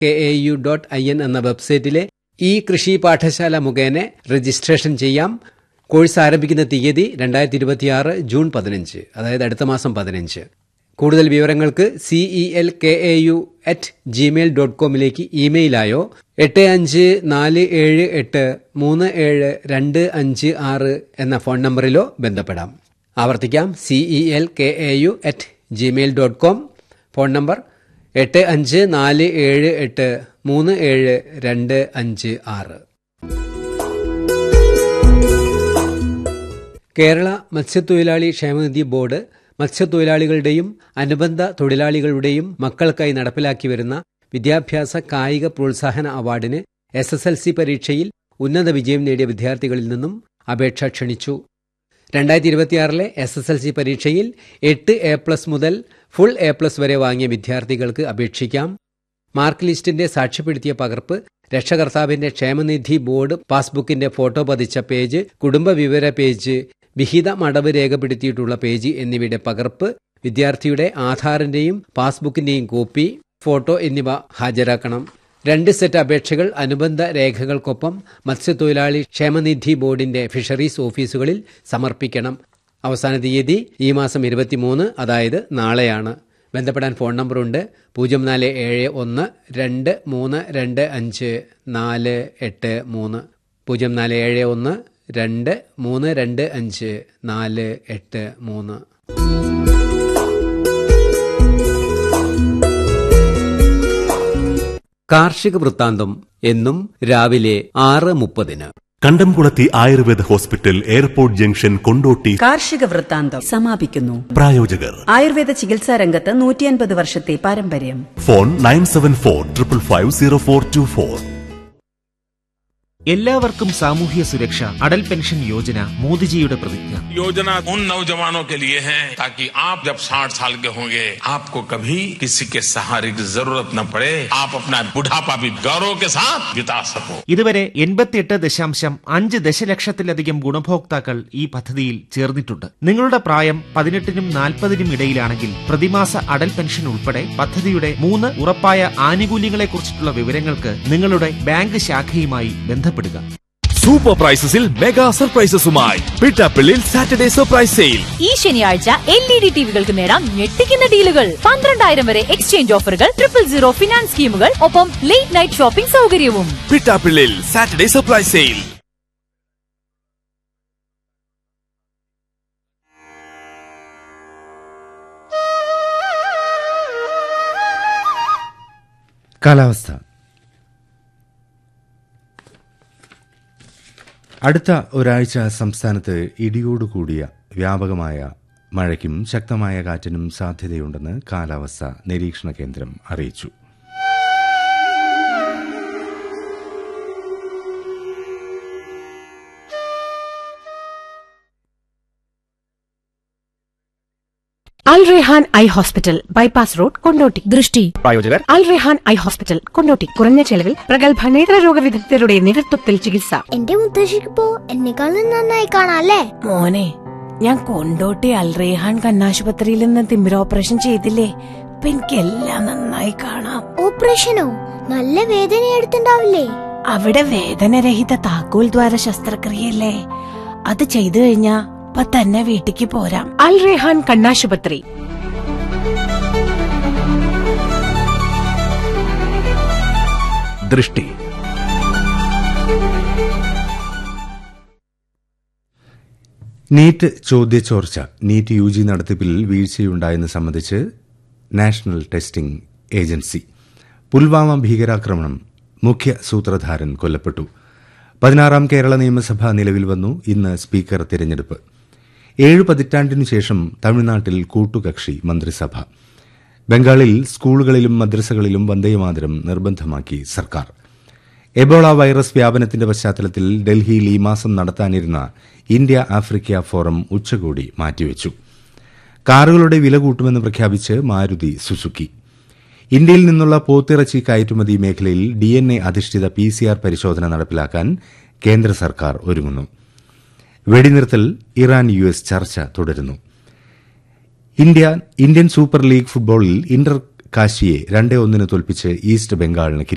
K A U dot I N എന്ന വെബ്സൈറ്റിലെ ഈ കൃഷി പാഠശാല മുഖേന രജിസ്ട്രേഷൻ ചെയ്യാം കോഴ്സ് ആരംഭിക്കുന്ന തീയതി രണ്ടായിരത്തി ഇരുപത്തിയാറ് ജൂൺ പതിനഞ്ച് അതായത് അടുത്ത മാസം പതിനഞ്ച് കൂടുതൽ വിവരങ്ങൾക്ക് C E L K A U at Gmail dot കോമിലേക്ക് ഇമെയിലായോ എട്ട് അഞ്ച് നാല് ഏഴ് എട്ട് മൂന്ന് ഏഴ് രണ്ട് അഞ്ച് ആറ് എന്ന ഫോൺ നമ്പറിലോ ബന്ധപ്പെടാം ആവർത്തിക്കാം C E L K A U at Gmail dot com phone number എട്ട് അഞ്ച് നാല് ഏഴ് എട്ട് മൂന്ന് ഏഴ് രണ്ട് അഞ്ച് ആറ് കേരള മത്സ്യത്തൊഴിലാളി ക്ഷേമനിധി ബോർഡ് മത്സ്യത്തൊഴിലാളികളുടെയും അനുബന്ധ തൊഴിലാളികളുടെയും മക്കൾക്കായി നടപ്പിലാക്കി വരുന്ന വിദ്യാഭ്യാസ കായിക പ്രോത്സാഹന അവാർഡിന് എസ് എസ് എൽ സി പരീക്ഷയിൽ ഉന്നത വിജയം നേടിയ വിദ്യാർത്ഥികളിൽ നിന്നും അപേക്ഷ ക്ഷണിച്ചു രണ്ടായിരത്തി ഇരുപത്തിയാറിലെ എസ് എസ് എൽ സി പരീക്ഷയിൽ എട്ട് എ പ്ലസ് മുതൽ ഫുൾ എ പ്ലസ് വരെ വാങ്ങിയ വിദ്യാർത്ഥികൾക്ക് അപേക്ഷിക്കാം മാർക്ക് ലിസ്റ്റിന്റെ സാക്ഷ്യപ്പെടുത്തിയ പകർപ്പ് രക്ഷകർത്താവിന്റെ ക്ഷേമനിധി ബോർഡ് പാസ്ബുക്കിന്റെ ഫോട്ടോ പതിച്ച പേജ് കുടുംബ വിവര പേജ് വിഹിത മടവ് രേഖപ്പെടുത്തിയിട്ടുള്ള പേജ് എന്നിവയുടെ പകർപ്പ് വിദ്യാർത്ഥിയുടെ ആധാറിന്റെയും പാസ്ബുക്കിന്റെയും കോപ്പി ഫോട്ടോ എന്നിവ ഹാജരാക്കണം രണ്ട് സെറ്റ് അപേക്ഷകൾ അനുബന്ധ രേഖകൾക്കൊപ്പം മത്സ്യത്തൊഴിലാളി ക്ഷേമനിധി ബോർഡിന്റെ ഫിഷറീസ് ഓഫീസുകളിൽ സമർപ്പിക്കണം അവസാന തീയതി ഈ മാസം ഇരുപത്തിമൂന്ന് അതായത് നാളെയാണ് ബന്ധപ്പെടാൻ ഫോൺ നമ്പറുണ്ട് പൂജ്യം നാല് ഏഴ് ഒന്ന് രണ്ട് മൂന്ന് രണ്ട് അഞ്ച് നാല് എട്ട് മൂന്ന് പൂജ്യം നാല് ഏഴ് ഒന്ന് രണ്ട് മൂന്ന് രണ്ട് അഞ്ച് നാല് എട്ട് മൂന്ന് കാർഷിക വൃത്താന്തം എന്നും രാവിലെ ആറ് മുപ്പതിന് കണ്ടംകുളത്തി Ayurveda hospital airport junction Kondotty കാർഷിക വൃത്താന്തം സമാപിക്കുന്നു പ്രായോജകർ ആയുർവേദ ചികിത്സാ രംഗത്ത് നൂറ്റിയൻപത് വർഷത്തെ പാരമ്പര്യം phone nine seven four triple five zero four two four എല്ലാവർക്കും സാമൂഹ്യ സുരക്ഷ അടൽ പെൻഷൻ യോജന മോദിജിയുടെ പ്രതിജ്ഞ योजना उन नौजवानों के लिए है ताकि आप जब 60 साल के होंगे आपको कभी किसी के सहारे की जरूरत न पड़े आप अपना बुढ़ापा भी गौरव के साथ बिता सको ഇതുവരെ എൺപത്തിയെട്ട് ദശാംശം അഞ്ച് ദശലക്ഷത്തിലധികം ഗുണഭോക്താക്കൾ ഈ പദ്ധതിയിൽ ചേർന്നിട്ടുണ്ട് നിങ്ങളുടെ പ്രായം പതിനെട്ടിനും നാൽപ്പതിനും ഇടയിലാണെങ്കിൽ പ്രതിമാസ അടൽ പെൻഷൻ ഉൾപ്പെടെ പദ്ധതിയുടെ മൂന്ന് ഉറപ്പായ ആനുകൂല്യങ്ങളെക്കുറിച്ചിട്ടുള്ള വിവരങ്ങൾക്ക് നിങ്ങളുടെ ബാങ്ക് ശാഖയുമായി ബന്ധപ്പെടുക സൂപ്പർ പ്രൈസസിൽ മെഗാ സർപ്രൈസസുമായി പിട്ടാപ്പിള്ളിൽ സാറ്റർഡേ സർപ്രൈസ് സെയിൽ ഈ ശനിയാഴ്ച എൽ ഇ ഡി ടിവികൾക്ക് നേടാം ഞെട്ടിക്കുന്ന ഡീലുകൾ പന്ത്രണ്ടായിരം വരെ എക്സ്ചേഞ്ച് ഓഫറുകൾ ട്രിപ്പിൾ സീറോ ഫിനാൻസ് സ്കീമുകൾ ഒപ്പം ലേറ്റ് നൈറ്റ് ഷോപ്പിംഗ് സൗകര്യവും പിട്ടാപ്പിള്ളിൽ സാറ്റർഡേ സർപ്രൈസ് സെയിൽ കാലാവസ്ഥ അടുത്ത ഒരാഴ്ച സംസ്ഥാനത്ത് ഇടിയോടുകൂടിയ വ്യാപകമായ മഴയ്ക്കും ശക്തമായ കാറ്റിനും സാധ്യതയുണ്ടെന്ന് കാലാവസ്ഥ നിരീക്ഷണ കേന്ദ്രം അറിയിച്ചു Al Rehan eye hospital bypass road Kondotty ദൃഷ്ടി പ്രായോജകർ അൽ റെഹാൻ ഐ ഹോസ്പിറ്റൽ കൊണ്ടോട്ടി കുറഞ്ഞ ചെലവിൽ പ്രഗത്ഭ നേത്രരോഗ വിദഗ്ധരുടെ നേതൃത്വത്തിൽ ചികിത്സ എന്റെ മുത്തശ്ശിക്കിപ്പോ എന്നെക്കാളും നന്നായി കാണാല്ലേ മോനെ ഞാൻ കൊണ്ടോട്ടി അൽ റെഹാൻ കണ്ണാശുപത്രിയിൽ നിന്ന് തിമിര ഓപ്പറേഷൻ ചെയ്തില്ലേ ഇപ്പൊ എനിക്കെല്ലാം നന്നായി കാണാം ഓപ്പറേഷനോ നല്ല വേദന എടുത്തിണ്ടാവില്ലേ അവിടെ വേദനരഹിത താക്കോൽ ദ്വാര ശസ്ത്രക്രിയല്ലേ അത് ചെയ്തു കഴിഞ്ഞാ ഇപ്പൊ തന്നെ വീട്ടിക്ക് പോരാം അൽ റെഹാൻ കണ്ണാശുപത്രി ദൃഷ്ടി നീറ്റ് ചോദ്യചോർച്ച നീറ്റ് യു ജി നടത്തിപ്പിൽ വീഴ്ചയുണ്ടായെന്ന് സംബന്ധിച്ച് നാഷണൽ ടെസ്റ്റിംഗ് ഏജൻസി പുൽവാമ ഭീകരാക്രമണം മുഖ്യ സൂത്രധാരൻ കൊല്ലപ്പെട്ടു പതിനാറാം കേരള നിയമസഭ നിലവിൽ വന്നു ഇന്ന് സ്പീക്കർ തിരഞ്ഞെടുപ്പ് ഏഴ് പതിറ്റാണ്ടിനു ശേഷം തമിഴ്നാട്ടിൽ കൂട്ടുകക്ഷി മന്ത്രിസഭ ബംഗാളിൽ സ്കൂളുകളിലും മദ്രസകളിലും വന്ദേമാതരം നിർബന്ധമാക്കി സർക്കാർ എബോള വൈറസ് വ്യാപനത്തിന്റെ പശ്ചാത്തലത്തിൽ ഡൽഹിയിൽ ഈ മാസം നടത്താനിരുന്ന ഇന്ത്യ ആഫ്രിക്ക ഫോറം ഉച്ചകോടി മാറ്റിവെച്ചു കാറുകളുടെ വില കൂട്ടുമെന്ന് പ്രഖ്യാപിച്ച് മാരുതി സുസുക്കി ഇന്ത്യയിൽ നിന്നുള്ള പോത്തിറച്ചി കയറ്റുമതി മേഖലയിൽ ഡിഎൻഎ അധിഷ്ഠിത പിസിആർ പരിശോധന നടപ്പിലാക്കാൻ കേന്ദ്ര സർക്കാർ ഒരുങ്ങുന്നു വെടിനിർത്തൽ ഇറാൻ യു എസ് ചർച്ച തുടരുന്നു ഇന്ത്യ ഇന്ത്യൻ സൂപ്പർ ലീഗ് ഫുട്ബോളിൽ ഇന്റർ കാശിയെ രണ്ടേ ഒന്നിന് തോൽപ്പിച്ച് ഈസ്റ്റ് ബംഗാളിന് കിരീടം